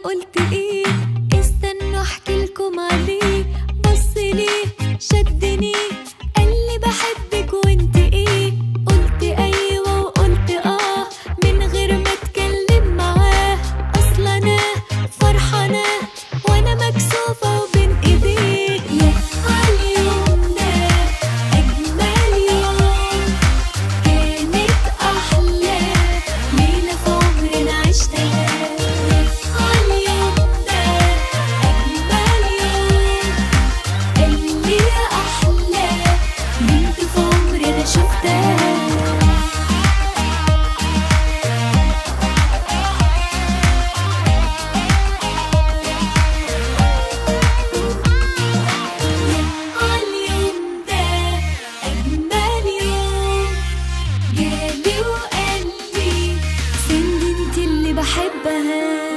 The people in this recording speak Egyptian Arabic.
قلت ايه استنوا احكي لكم عليه بص ليه شدني قال لي بحبك وانت ايه قلت ايوه وقلت اه من غير ما اتكلم معاه اصلا انا فرحانه وانا مكسوفه وبين ايديه يا عاليوم ده اجمل يوم كانت أحلى ليلة في عمرنا عشتها عاليوم ده أجمل يوم اللي أحلى بنت في عمرنا شفتها عاليوم ده أجمل يوم جالي وقال لي سند انت اللي بحبها